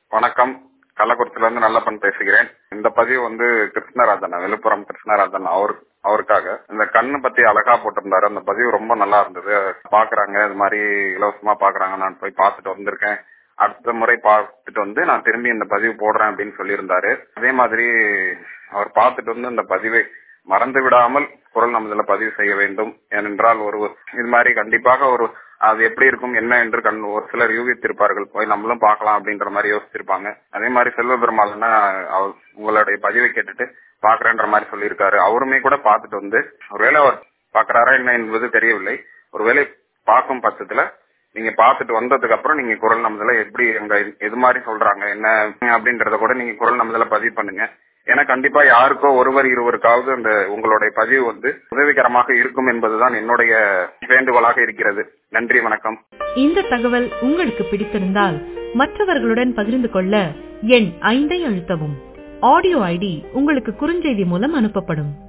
வணக்கம் கள்ளக்குறிச்சில இருந்து நல்லப்பன் பேசுகிறேன் இந்த பதிவு வந்து கிருஷ்ணராஜன் விழுப்புரம் கிருஷ்ணராஜன் அவர் அவருக்காக இந்த கண்ணு பத்தி அழகா போட்டிருந்தாரு அந்த பதிவு ரொம்ப நல்லா இருந்தது பாக்குறாங்க இது மாதிரி இலவசமா பாக்குறாங்க நான் போய் பார்த்துட்டு வந்திருக்கேன் அடுத்த முறை பார்த்துட்டு வந்து நான் திரும்பி இந்த பதிவு போடுறேன் அப்படின்னு சொல்லியிருந்தாரு அதே மாதிரி அவர் பார்த்துட்டு வந்து இந்த பதிவை மறந்து விடாமல் குரல் நமதுல பதிவு செய்ய வேண்டும் ஏனென்றால் ஒரு இது மாதிரி கண்டிப்பாக ஒரு அது எப்படி இருக்கும் என்ன என்று கண் ஒரு சிலர் யூகித்திருப்பார்கள் போய் நம்மளும் பார்க்கலாம் அப்படின்ற மாதிரி யோசிச்சிருப்பாங்க அதே மாதிரி செல்வ பெருமாள்னா அவர் உங்களுடைய பதிவை கேட்டுட்டு பாக்குறேன்ற மாதிரி சொல்லியிருக்காரு அவருமே கூட பார்த்துட்டு வந்து ஒருவேளை அவர் பாக்குறாரா என்ன என்பது தெரியவில்லை ஒருவேளை பார்க்கும் பட்சத்துல நீங்க பார்த்துட்டு வந்ததுக்கு அப்புறம் நீங்க குரல் நமதுல எப்படி எங்க எது மாதிரி சொல்றாங்க என்ன அப்படின்றத கூட நீங்க குரல் நமதுல பதிவு பண்ணுங்க ஏன்னா கண்டிப்பா யாருக்கோ ஒருவர் இருவருக்காவது அந்த உங்களுடைய பதிவு வந்து உதவிகரமாக இருக்கும் என்பதுதான் என்னுடைய வேண்டுகோளாக இருக்கிறது நன்றி வணக்கம் இந்த தகவல் உங்களுக்கு பிடித்திருந்தால் மற்றவர்களுடன் பகிர்ந்து கொள்ள எண் ஐந்தை அழுத்தவும் ஆடியோ ஐடி உங்களுக்கு குறுஞ்செய்தி மூலம் அனுப்பப்படும்